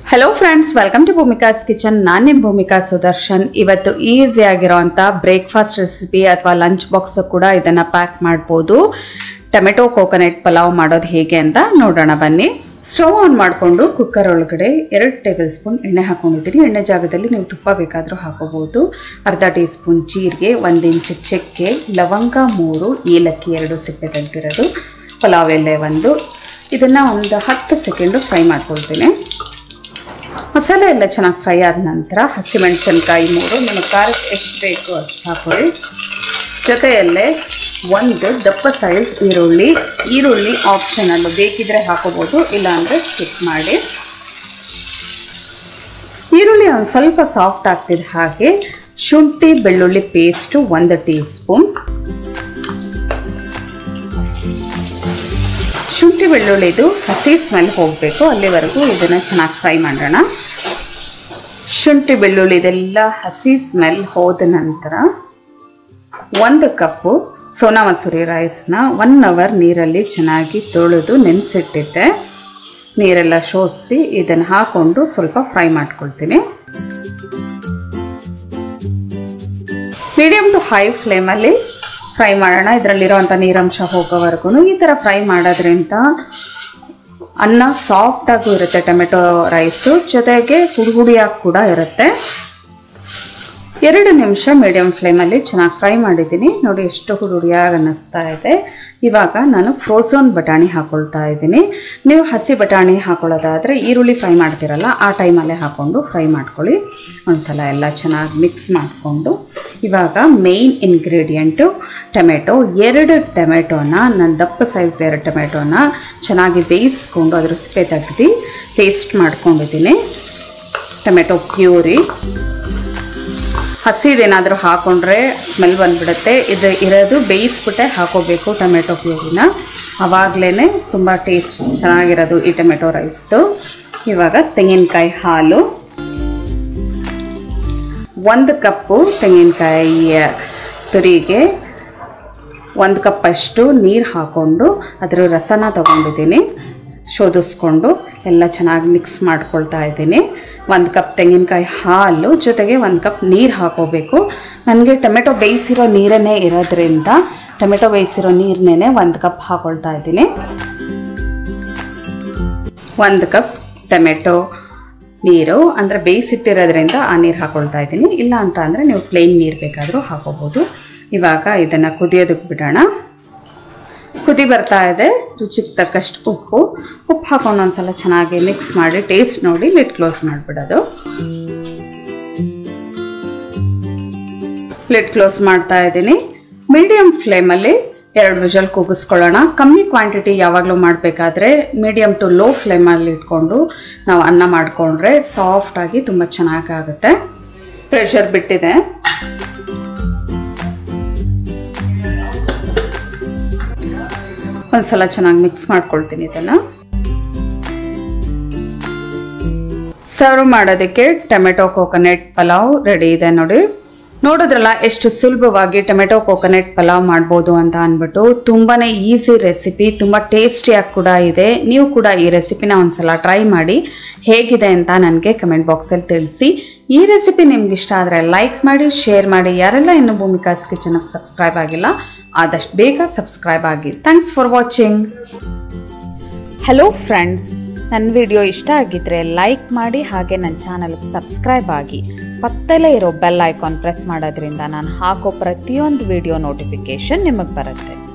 hello friends welcome to Bhoomika's kitchen ನಾನು ನಿಮ್ಮ ಭೂಮಿಕಾ ಸುದರ್ಶನ್ ಇವತ್ತು ಈಸಿ ಆಗಿರೋಂಥ ಬ್ರೇಕ್ಫಾಸ್ಟ್ ರೆಸಿಪಿ ಅಥವಾ ಲಂಚ್ ಬಾಕ್ಸ್ ಕೂಡ ಇದನ್ನ ಪ್ಯಾಕ್ ಮಾಡ್ಬೋದು ಟೊಮೆಟೊ ಕೋಕೋನಟ್ ಪಲಾವ್ ಮಾಡೋದು ಹೇಗೆ ಅಂತ ನೋಡೋಣ ಬನ್ನಿ ಸ್ಟವ್ ಆನ್ ಮಾಡಿಕೊಂಡು ಕುಕ್ಕರ್ ಒಳಗಡೆ ಎರಡು ಟೇಬಲ್ ಸ್ಪೂನ್ ಎಣ್ಣೆ ಹಾಕೊಂಡಿದ್ದೀನಿ ಎಣ್ಣೆ ಜಾಗದಲ್ಲಿ ನೀವು ತುಪ್ಪ ಬೇಕಾದರೂ ಹಾಕೋಬಹುದು ಅರ್ಧ ಟೀ ಸ್ಪೂನ್ ಜೀರಿಗೆ ಒಂದು ಇಂಚು ಚಕ್ಕೆ ಲವಂಗ ಮೂರು ಏಲಕ್ಕಿ ಎರಡು ಸಿಪ್ಪೆ ತೆಗೆದಿರೋದು ಪಲಾವ್ ಎಲೆ ಒಂದು ಇದನ್ನು ಒಂದು ಹತ್ತು ಸೆಕೆಂಡು ಫ್ರೈ ಮಾಡ್ಕೊಳ್ತೀನಿ ಮಸಾಲೆ ಎಲ್ಲ ಚೆನ್ನಾಗಿ ಫ್ರೈ ಆದ ನಂತರ ಹಸಿಮೆಣಸಿನ್ಕಾಯಿ ಮೂರು ನಿಮಗೆ ಖಾರಕ್ಕೆ ಎಷ್ಟು ಬೇಕು ಅಷ್ಟು ಹಾಕೊಳ್ಳಿ ಜೊತೆಯಲ್ಲೇ ಒಂದು ದಪ್ಪ ಸೈಜ್ ಈರುಳ್ಳಿ ಈರುಳ್ಳಿ ಆಪ್ಷನಲ್ಲು ಬೇಕಿದ್ರೆ ಹಾಕೋಬೋದು ಇಲ್ಲಾಂದರೆ ಸ್ಕಿಪ್ ಮಾಡಿ ಈರುಳ್ಳಿ ಒಂದು ಸ್ವಲ್ಪ ಸಾಫ್ಟ್ ಆಗ್ತಿದೆ ಹಾಗೆ ಶುಂಠಿ ಬೆಳ್ಳುಳ್ಳಿ ಪೇಸ್ಟು ಒಂದು ಟೀ ಸ್ಪೂನ್ ಶುಂಠಿ ಬೆಳ್ಳುಳ್ಳಿದು ಹಸಿ ಸ್ಮೆಲ್ ಹೋಗಬೇಕು ಅಲ್ಲಿವರೆಗೂ ಇದನ್ನು ಚೆನ್ನಾಗಿ ಫ್ರೈ ಮಾಡೋಣ ಶುಂಠಿ ಬೆಳ್ಳುಳ್ಳಿದೆಲ್ಲ ಹಸಿ ಸ್ಮೆಲ್ ಹೋದ ನಂತರ ಒಂದು ಕಪ್ಪು ಸೋನಾ ಮಸೂರಿ ರೈಸ್ನ ಒನ್ ಅವರ್ ನೀರಲ್ಲಿ ಚೆನ್ನಾಗಿ ತೊಳೆದು ನೆನೆಸಿಟ್ಟಿದ್ದೆ ನೀರೆಲ್ಲ ಶೋಧಿಸಿ ಇದನ್ನು ಹಾಕ್ಕೊಂಡು ಸ್ವಲ್ಪ ಫ್ರೈ ಮಾಡ್ಕೊಳ್ತೀನಿ ಮೀಡಿಯಮ್ ಟು ಹೈ ಫ್ಲೇಮಲ್ಲಿ ಫ್ರೈ ಮಾಡೋಣ ಇದರಲ್ಲಿರೋವಂಥ ನೀರಂಶ ಹೋಗೋವರೆಗೂ ಈ ಥರ ಫ್ರೈ ಮಾಡೋದ್ರಿಂದ ಅನ್ನ ಸಾಫ್ಟಾಗೂ ಇರುತ್ತೆ ಟೊಮೆಟೊ ರೈಸು ಜೊತೆಗೆ ಹುಡುಗುಡಿಯಾಗಿ ಕೂಡ ಇರುತ್ತೆ ಎರಡು ನಿಮಿಷ ಮೀಡಿಯಮ್ ಫ್ಲೇಮಲ್ಲಿ ಚೆನ್ನಾಗಿ ಫ್ರೈ ಮಾಡಿದ್ದೀನಿ ನೋಡಿ ಎಷ್ಟು ಹುಡುಡಿಯಾಗಿ ಅನ್ನಿಸ್ತಾ ಇದೆ ಇವಾಗ ನಾನು ಫ್ರೋಝನ್ ಬಟಾಣಿ ಹಾಕೊಳ್ತಾ ಇದ್ದೀನಿ ನೀವು ಹಸಿ ಬಟಾಣಿ ಹಾಕೊಳ್ಳೋದಾದರೆ ಈರುಳ್ಳಿ ಫ್ರೈ ಮಾಡ್ತೀರಲ್ಲ ಆ ಟೈಮಲ್ಲೇ ಹಾಕ್ಕೊಂಡು ಫ್ರೈ ಮಾಡ್ಕೊಳ್ಳಿ ಒಂದ್ಸಲ ಎಲ್ಲ ಚೆನ್ನಾಗಿ ಮಿಕ್ಸ್ ಮಾಡಿಕೊಂಡು ಇವಾಗ ಮೇಯ್ನ್ ಇಂಗ್ರೀಡಿಯೆಂಟು ಟೊಮೆಟೊ ಎರಡು ಟೊಮೆಟೊನ ನಾನು ದಪ್ಪ ಸೈಜ್ ಎರಡು ಟೊಮೆಟೊನ ಚೆನ್ನಾಗಿ ಬೇಯಿಸ್ಕೊಂಡು ಅದ್ರ ಸಿಪ್ಪೆ ತೆಗ್ದು ಪೇಸ್ಟ್ ಮಾಡ್ಕೊಂಡಿದ್ದೀನಿ ಟೊಮೆಟೊ ಪ್ಯೂರಿ ಹಸಿದೇನಾದರೂ ಹಾಕೊಂಡ್ರೆ ಸ್ಮೆಲ್ ಬಂದ್ಬಿಡುತ್ತೆ ಇದು ಇರೋದು ಬೇಯಿಸ್ಬಿಟ್ಟೆ ಹಾಕೋಬೇಕು ಟೊಮೆಟೊ ಪ್ಯೂರಿನ ಆವಾಗಲೇ ತುಂಬ ಟೇಸ್ಟ್ ಚೆನ್ನಾಗಿರೋದು ಈ ಟೊಮೆಟೊ ರೈಸ್ದು ಇವಾಗ ತೆಂಗಿನಕಾಯಿ ಹಾಲು ಒಂದು ಕಪ್ಪು ತೆಂಗಿನಕಾಯಿ ತುರಿಗೆ ಒಂದು ಕಪ್ಪಷ್ಟು ನೀರು ಹಾಕ್ಕೊಂಡು ಅದರ ರಸನ ತೊಗೊಂಡಿದ್ದೀನಿ ಶೋಧಿಸ್ಕೊಂಡು ಎಲ್ಲ ಚೆನ್ನಾಗಿ ಮಿಕ್ಸ್ ಮಾಡ್ಕೊಳ್ತಾ ಇದ್ದೀನಿ ಒಂದು ಕಪ್ ತೆಂಗಿನಕಾಯಿ ಹಾಲು ಜೊತೆಗೆ ಒಂದು ಕಪ್ ನೀರು ಹಾಕೋಬೇಕು ನನಗೆ ಟೊಮೆಟೊ ಬೇಯಿಸಿರೋ ನೀರನ್ನೇ ಇರೋದ್ರಿಂದ ಟೊಮೆಟೊ ಬೇಯಿಸಿರೋ ನೀರನ್ನೇ ಒಂದು ಕಪ್ ಹಾಕೊಳ್ತಾ ಇದ್ದೀನಿ ಒಂದು ಕಪ್ ಟೊಮೆಟೊ ನೀರು ಅಂದರೆ ಬೇಯಿಸಿಟ್ಟಿರೋದ್ರಿಂದ ಆ ನೀರು ಹಾಕೊಳ್ತಾ ಇದ್ದೀನಿ ಇಲ್ಲ ಅಂತ ಅಂದರೆ ನೀವು ಪ್ಲೇನ್ ನೀರು ಬೇಕಾದರೂ ಹಾಕೋಬೋದು ಇವಾಗ ಇದನ್ನು ಕುದಿಯೋದಕ್ಕೆ ಬಿಡೋಣ ಕುದಿ ಬರ್ತಾ ಇದೆ ರುಚಿಗೆ ತಕ್ಕಷ್ಟು ಉಪ್ಪು ಉಪ್ಪು ಹಾಕೊಂಡು ಒಂದ್ಸಲ ಚೆನ್ನಾಗಿ ಮಿಕ್ಸ್ ಮಾಡಿ ಟೇಸ್ಟ್ ನೋಡಿ ಲಿಡ್ ಕ್ಲೋಸ್ ಮಾಡಿಬಿಡೋದು ಲಿಡ್ ಕ್ಲೋಸ್ ಮಾಡ್ತಾ ಇದ್ದೀನಿ ಮೀಡಿಯಮ್ ಫ್ಲೇಮಲ್ಲಿ ಎರಡು ವಿಜಲ್ ಕೂಗಿಸ್ಕೊಳ್ಳೋಣ ಕಮ್ಮಿ ಕ್ವಾಂಟಿಟಿ ಯಾವಾಗಲೂ ಮಾಡಬೇಕಾದ್ರೆ ಮೀಡಿಯಮ್ ಟು ಲೋ ಫ್ಲೇಮಲ್ಲಿ ಇಟ್ಕೊಂಡು ನಾವು ಅನ್ನ ಮಾಡಿಕೊಂಡ್ರೆ ಸಾಫ್ಟಾಗಿ ತುಂಬ ಚೆನ್ನಾಗಾಗುತ್ತೆ ಪ್ರೆಷರ್ ಬಿಟ್ಟಿದೆ ಒಂದ್ಸಲ ಚೆನ್ನಾಗಿ ಮಿಕ್ಸ್ ಮಾಡ್ಕೊಳ್ತೀನಿ ಇದನ್ನು ಸರ್ವ್ ಮಾಡೋದಕ್ಕೆ ಟೊಮೆಟೊ ಕೋಕೋನಟ್ ಪಲಾವ್ ರೆಡಿ ಇದೆ ನೋಡಿ ನೋಡಿದ್ರಲ್ಲ ಎಷ್ಟು ಸುಲಭವಾಗಿ ಟೊಮೆಟೊ ಕೋಕೋನಟ್ ಪಲಾವ್ ಮಾಡ್ಬೋದು ಅಂತ ಅಂದ್ಬಿಟ್ಟು ತುಂಬಾನೇ ಈಸಿ ರೆಸಿಪಿ ತುಂಬ ಟೇಸ್ಟಿಯಾಗಿ ಕೂಡ ಇದೆ ನೀವು ಕೂಡ ಈ ರೆಸಿಪಿನ ಒಂದ್ಸಲ ಟ್ರೈ ಮಾಡಿ ಹೇಗಿದೆ ಅಂತ ನನಗೆ ಕಮೆಂಟ್ ಬಾಕ್ಸಲ್ಲಿ ತಿಳಿಸಿ ಈ ರೆಸಿಪಿ ನಿಮ್ಗೆ ಇಷ್ಟ ಆದರೆ ಲೈಕ್ ಮಾಡಿ ಶೇರ್ ಮಾಡಿ ಯಾರೆಲ್ಲ ಇನ್ನು ಭೂಮಿಕಾಸ್ ಕಿಚನ್ಗೆ ಸಬ್ಸ್ಕ್ರೈಬ್ ಆಗಿಲ್ಲ ಆದಷ್ಟು ಬೇಗ ಸಬ್ಸ್ಕ್ರೈಬ್ ಆಗಿ thanks for watching hello friends ನನ್ನ ವಿಡಿಯೋ ಇಷ್ಟ ಆಗಿದ್ರೆ ಲೈಕ್ ಮಾಡಿ ಹಾಗೆ ನನ್ನ ಚಾನಲ್ಗೆ ಸಬ್ಸ್ಕ್ರೈಬ್ ಆಗಿ ಪಕ್ಕದಲ್ಲೇ ಇರೋ ಬೆಲ್ ಐಕಾನ್ ಪ್ರೆಸ್ ಮಾಡೋದ್ರಿಂದ ನಾನು ಹಾಕೋ ಪ್ರತಿಯೊಂದು ವಿಡಿಯೋ ನೋಟಿಫಿಕೇಷನ್ ನಿಮಗೆ ಬರುತ್ತೆ